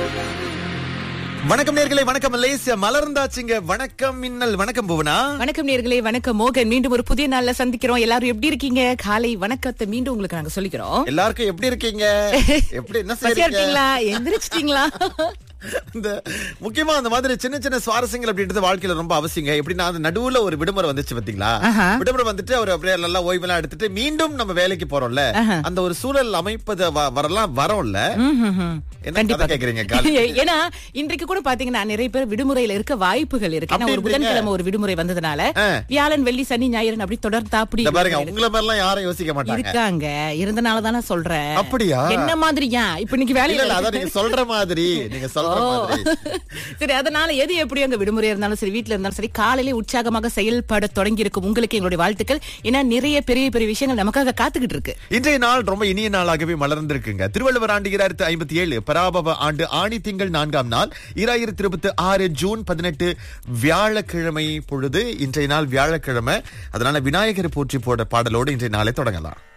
வணக்கம் நேர்களே வணக்கம் மலேசியா மலர்ந்தாச்சுங்க வணக்கம் மின்னல் வணக்கம் புவனா வணக்கம் நேர்களே வணக்கம் மோகன் மீண்டும் ஒரு புதிய நாள்ல சந்திக்கிறோம் எல்லாரும் எப்படி இருக்கீங்க காலை வணக்கத்தை மீண்டும் உங்களுக்கு நாங்க சொல்லிக்கிறோம் எல்லாருக்கும் எப்படி இருக்கீங்க எப்படி என்ன பசியா செய்றீங்க இருக்கீங்களா எந்திரிச்சிட்டீங்களா இந்த முக்கியமா அந்த மாதிரி சின்ன சின்ன சுவாரஸ்யங்கள் அப்படின்றது வாழ்க்கையில ரொம்ப அவசியங்க எப்படின்னா அந்த நடுவுல ஒரு விடுமுறை வந்துச்சு பாத்தீங்களா ஆஹா. விடுமுறை வந்துட்டு அவர் அப்படியே நல்லா ஓய்வெல்லாம் எடுத்துட்டு மீண்டும் நம்ம வேலைக்கு போறோம்ல அந்த ஒரு சூழல் அமைப்பது வ- வரலாம் வரோம்ல ம்ஹும்ஹும். என்ன கண்டிப்பா கதை கேக்குறீங்க கால் ஏன்னா இன்றைக்கு கூட பாத்தீங்கன்னா நிறைய பேர் விடுமுறையில இருக்க வாய்ப்புகள் இருக்கு ஏன்னா ஒரு அப்படி எப்படிங்க? புதன்கிழமை ஒரு விடுமுறை வந்ததுனால ஆ. வியாழன் வெள்ளி சனி ஞாயிறு அப்படி தொடர்ந்து அப்படி இந்த பாருங்க உங்களை மாதிரிலாம் யாரும் யோசிக்க மாட்டாங்க இருக்காங்க இருந்தனால தானே சொல்றேன் அப்படியா? என்ன மாதிரியா இப்ப இன்னைக்கு இல்ல வேலையில இல்ல அதான் நீங்க சொல்ற மாதிரி நீங்க சொல்ற ஓ. மாதிரி சரி அதனால எது எப்படி அங்க விடுமுறை இருந்தாலும் சரி வீட்ல இருந்தாலும் சரி காலையிலே உற்சாகமாக செயல்பட தொடங்கி இருக்கும் உங்களுக்கு எங்களுடைய வாழ்த்துக்கள் ஏன்னா நிறைய பெரிய பெரிய விஷயங்கள் நமக்காக காத்துக்கிட்டு இருக்கு இன்றைய நாள் ரொம்ப இனிய நாளாகவே மலர்ந்திருக்குங்க திருவள்ளுவர் ஆண்டு இராயிரத்து ஐம்பத்தி ஏழு பராபவ ஆண்டு ஆணி திங்கள் நான்காம் நாள் இராயிரத்தி இருபத்தி ஆறு ஜூன் பதினெட்டு வியாழக்கிழமை பொழுது இன்றைய நாள் வியாழக்கிழமை அதனால விநாயகரை போற்றி போட பாடலோடு இன்றைய நாளை தொடங்கலாம்